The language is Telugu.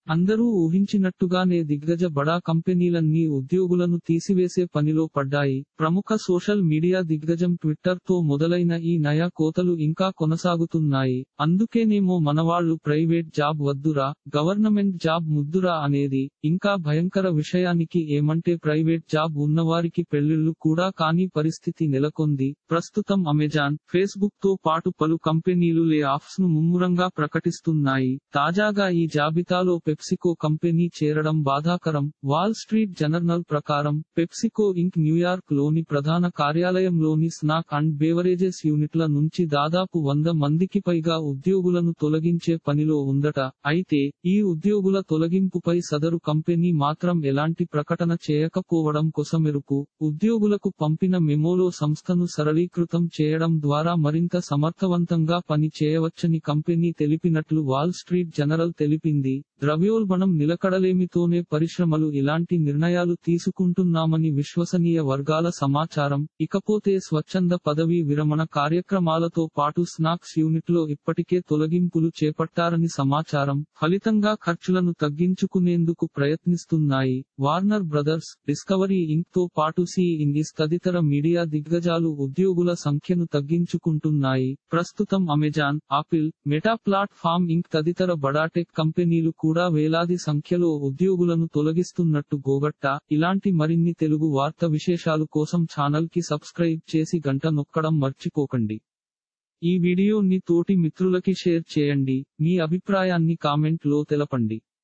అందరూ ఊహించినట్టుగానే దిగ్గజ బడా కంపెనీలన్నీ ఉద్యోగులను తీసివేసే పనిలో పడ్డాయి ప్రముఖ సోషల్ మీడియా దిగ్గజం ట్విట్టర్ తో మొదలైన ఈ నయా కోతలు ఇంకా కొనసాగుతున్నాయి అందుకేనేమో మనవాళ్లు ప్రైవేట్ జాబ్ వద్దురా గవర్నమెంట్ జాబ్ ముద్దురా అనేది ఇంకా భయంకర విషయానికి ఏమంటే ప్రైవేట్ జాబ్ ఉన్నవారికి పెళ్లిళ్లు కూడా కాని పరిస్థితి నెలకొంది ప్రస్తుతం అమెజాన్ ఫేస్బుక్ తో పాటు పలు కంపెనీలు లే ఆఫ్స్ ను ముమ్మురంగా ప్రకటిస్తున్నాయి తాజాగా ఈ జాబితాలో పెప్సికో కంపెనీ చేరడం బాధాకరం వాల్ స్ట్రీట్ జర్నల్ ప్రకారం పెప్సికో ఇంక్ న్యూయార్క్ లోని ప్రధాన కార్యాలయంలోని స్నాక్ అండ్ బేవరేజెస్ యూనిట్ల నుంచి దాదాపు వంద మందికి పైగా ఉద్యోగులను తొలగించే పనిలో ఉందట అయితే ఈ ఉద్యోగుల తొలగింపుపై సదరు కంపెనీ మాత్రం ఎలాంటి ప్రకటన చేయకపోవడం కొసమెరుపు ఉద్యోగులకు పంపిన మెమోలో సంస్థను సరళీకృతం చేయడం ద్వారా మరింత సమర్థవంతంగా పని చేయవచ్చని కంపెనీ తెలిపినట్లు వాల్ స్ట్రీట్ జనరల్ తెలిపింది ద్రవ్యోల్బణం నిలకడలేమితోనే పరిశ్రమలు ఇలాంటి నిర్ణయాలు తీసుకుంటున్నామని విశ్వసనీయ వర్గాల సమాచారం ఇకపోతే స్వచ్ఛంద పదవీ విరమణ కార్యక్రమాలతో పాటు స్నాక్స్ యూనిట్లో ఇప్పటికే తొలగింపులు చేపట్టారని సమాచారం ఫలితంగా ఖర్చులను తగ్గించుకునేందుకు ప్రయత్నిస్తున్నాయి వార్నర్ బ్రదర్స్ డిస్కవరీ ఇంక్ తో పాటు సి ఇంగిస్ తదితర మీడియా దిగ్గజాలు ఉద్యోగుల సంఖ్యను తగ్గించుకుంటున్నాయి ప్రస్తుతం Amazon Apple Meta platform Inc తదితర బడాటెక్ కంపెనీలు కూడా వేలాది సంఖ్యలో ఉద్యోగులను తొలగిస్తున్నట్టు గోగట్ట ఇలాంటి మరిన్ని తెలుగు వార్త విశేషాలు కోసం ఛానల్ కి సబ్స్క్రైబ్ చేసి గంట నొక్కడం మర్చిపోకండి ఈ వీడియోని తోటి మిత్రులకి షేర్ చేయండి మీ అభిప్రాయాన్ని కామెంట్ లో తెలపండి